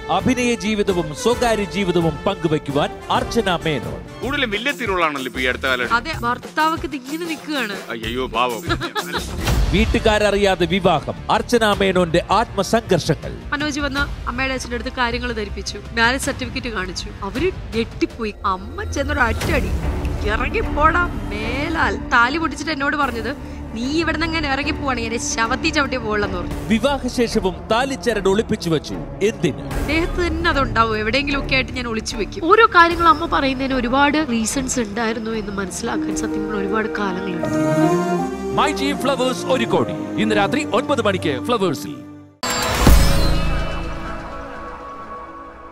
അഭിനയ ജീവിതവും സ്വകാര്യ ജീവിതവും പങ്കുവയ്ക്കുവാൻ അർച്ചന മേനോൻ കൂടുതലും വില്ലത്തിലുള്ളതാണല്ലോ ഇപ്പൊ ഈ അടുത്ത കാലം അതെ ഭർത്താവൊക്കെ ഇങ്ങനെ നിൽക്കുകയാണ് അയ്യോ പാവം വീട്ടുകാരറിയാതെ വിവാഹം അർച്ചന മേനോന്റെ ആത്മസംഘർഷങ്ങൾ മനോജ് വന്ന് അമ്മയുടെ അച്ഛൻ്റെ അടുത്ത് കാര്യങ്ങൾ ധരിപ്പിച്ചു മാരേജ് സർട്ടിഫിക്കറ്റ് കാണിച്ചു അവര് ഞെട്ടിപ്പോയി അമ്മ ചെന്നൊരു അറ്റടി ഇറങ്ങിപ്പോടാ മേലാൽ താലി പൊട്ടിച്ചിട്ട് എന്നോട് പറഞ്ഞത് നീ ഇവിടെ നിന്ന് അങ്ങനെ ഇറങ്ങി പോവാണ് എന്നെ ശവത്തി ചവിട്ടി പോകലെന്ന് പറഞ്ഞു വിവാഹശേഷവും താലിച്ചരട് ഒളിപ്പിച്ചു വെച്ചു എന്തിന് ദേഹത്ത് തന്നെ അതുണ്ടാവും എവിടെയെങ്കിലും ഒക്കെ ആയിട്ട് ഞാൻ ഒളിച്ചു വെക്കും ഓരോ കാര്യങ്ങൾ അമ്മ പറയുന്നതിന് ഒരുപാട് റീസൺസ് ഉണ്ടായിരുന്നു എന്ന് മനസ്സിലാക്കാൻ സത്യം പറഞ്ഞാൽ ഒരുപാട് കാലങ്ങളുണ്ട് മൈ ജി ഫ്ലവേഴ്സ് ഒരു കോടി ഇന്ന് രാത്രി ഒൻപത് മണിക്ക് ഫ്ലവേഴ്സിൽ